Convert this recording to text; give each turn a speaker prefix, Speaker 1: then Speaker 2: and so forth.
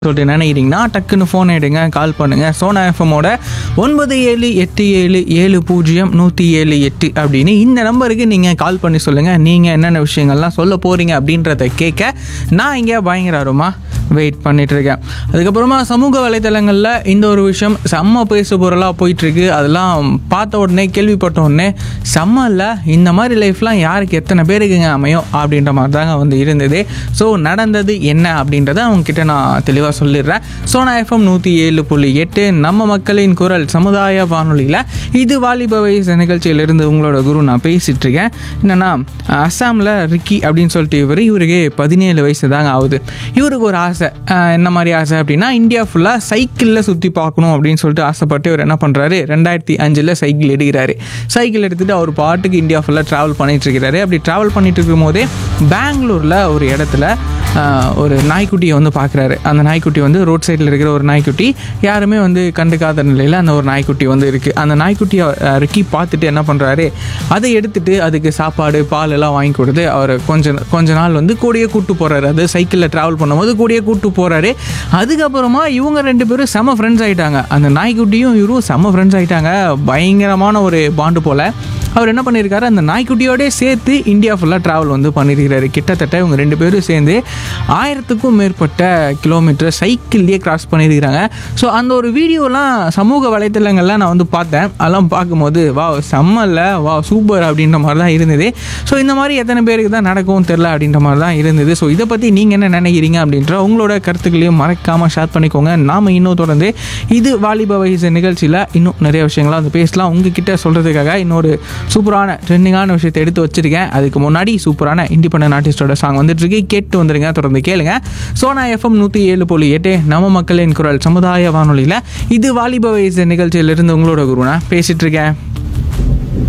Speaker 1: சொல்லிட்டு நினைக்கிறீங்கன்னா டக்குன்னு ஃபோன் எடுங்க கால் பண்ணுங்கள் சோனா எஃப்எம்மோட ஒன்பது ஏழு எட்டு ஏழு ஏழு பூஜ்ஜியம் நூற்றி ஏழு எட்டு அப்படின்னு இந்த நம்பருக்கு நீங்கள் கால் பண்ணி சொல்லுங்கள் நீங்கள் என்னென்ன விஷயங்கள்லாம் சொல்ல போகிறீங்க அப்படின்றத கேட்க நான் இங்கே பயங்கர ஆர்வமாக வெயிட் பண்ணிட்டு இருக்கேன் அதுக்கப்புறமா சமூக வலைத்தளங்களில் இந்த ஒரு விஷயம் செம்ம பேசு பொருளாக போயிட்டுருக்கு அதெல்லாம் பார்த்த உடனே கேள்விப்பட்ட உடனே செம்ம இல்லை இந்த மாதிரி லைஃப்லாம் யாருக்கு எத்தனை பேருக்குங்க அமையும் அப்படின்ற மாதிரி தாங்க வந்து இருந்தது ஸோ நடந்தது என்ன அப்படின்றத அவங்கக்கிட்ட நான் தெளிவாக சொல்லிடுறேன் சோனா எஃப்எம் நூற்றி ஏழு புள்ளி எட்டு நம்ம மக்களின் குரல் சமுதாய வானொலியில் இது வாலிப வயசு நிகழ்ச்சியிலிருந்து உங்களோட குரு நான் பேசிகிட்டு இருக்கேன் என்னென்னா அஸ்ஸாமில் ரிக்கி அப்படின்னு சொல்லிட்டு இவர் இவருக்கு பதினேழு வயசு தாங்க ஆகுது இவருக்கு ஒரு ஆசை அஹ் என்ன மாதிரி ஆசை அப்படின்னா இந்தியா ஃபுல்லாக சைக்கிளில் சுற்றி பார்க்கணும் அப்படின்னு சொல்லிட்டு ஆசைப்பட்டு இவர் என்ன பண்ணுறாரு ரெண்டாயிரத்தி அஞ்சில் சைக்கிள் எடுக்கிறாரு சைக்கிள் எடுத்துகிட்டு அவர் பாட்டுக்கு இந்தியா ஃபுல்லாக ட்ராவல் பண்ணிட்டு இருக்கிறாரு அப்படி ட்ராவல் பண்ணிட்டு இருக்கும்போதே பெங்களூரில் ஒரு இடத்துல ஆஹ், ஒரு நாய்க்குட்டியை வந்து பார்க்குறாரு அந்த நாய்க்குட்டி வந்து ரோட் சைடில் இருக்கிற ஒரு நாய்க்குட்டி யாருமே வந்து கண்டுக்காத நிலையில் அந்த ஒரு நாய்க்குட்டி வந்து இருக்குது அந்த நாய்க்குட்டியை ஆஹ், ரிக்கி பார்த்துட்டு என்ன பண்ணுறாரு அதை எடுத்துட்டு அதுக்கு சாப்பாடு பால் எல்லாம் வாங்கி கொடுத்து அவர் கொஞ்ச கொஞ்ச நாள் வந்து கூடயே கூட்டு போகிறாரு அது சைக்கிளில் ட்ராவல் பண்ணும்போது கூடயே கூட்டு போகிறாரு அதுக்கப்புறமா இவங்க ரெண்டு பேரும் செம ஃப்ரெண்ட்ஸ் ஆயிட்டாங்க அந்த நாய்க்குட்டியும் இவரும் செம ஃப்ரெண்ட்ஸ் ஆயிட்டாங்க பயங்கரமான ஒரு பாண்டு போல் அவர் என்ன பண்ணியிருக்காரு அந்த நாய்க்குட்டியோடே சேர்த்து இந்தியா ஃபுல்லாக ட்ராவல் வந்து பண்ணியிருக்கிறாரு கிட்டத்தட்ட இவங்க ரெண்டு பேரும் சேர்ந்து ஆயிரத்துக்கும் மேற்பட்ட கிலோமீட்டர் சைக்கிள்லேயே கிராஸ் பண்ணியிருக்கிறாங்க ஸோ அந்த ஒரு வீடியோலாம் சமூக வலைத்தளங்கள்லாம் நான் வந்து பார்த்தேன் அதெல்லாம் பார்க்கும்போது வா செம்மல்ல வா சூப்பர் அப்படின்ற மாதிரி தான் இருந்தது ஸோ இந்த மாதிரி எத்தனை பேருக்கு தான் நடக்கும் தெரில அப்படின்ற மாதிரி தான் இருந்தது ஸோ இதை பற்றி நீங்கள் என்ன நினைக்கிறீங்க அப்படின்ற உங்களோட கருத்துக்களையும் மறக்காமல் ஷேர் பண்ணிக்கோங்க நாம் இன்னும் தொடர்ந்து இது வாலிப வயசு நிகழ்ச்சியில் இன்னும் நிறைய விஷயங்கள்லாம் வந்து பேசலாம் உங்ககிட்ட சொல்கிறதுக்காக இன்னொரு சூப்பரான ட்ரெண்டிங்கான விஷயத்தை எடுத்து வச்சிருக்கேன் அதுக்கு முன்னாடி சூப்பரான இண்டிபெண்டன்ட் ஆர்டிஸ்டோட சாங் வந்துட்டு இருக்கு கேட்டு வந்துருங்க தொடர்ந்து கேளுங்க சோனா எஃப்எம் நூற்றி ஏழு புள்ளி எட்டு நம்ம மக்களின் குரல் சமுதாய வானொலியில் இது வாலிப வயசு நிகழ்ச்சியிலிருந்து உங்களோட குருனா பேசிட்டு இருக்கேன்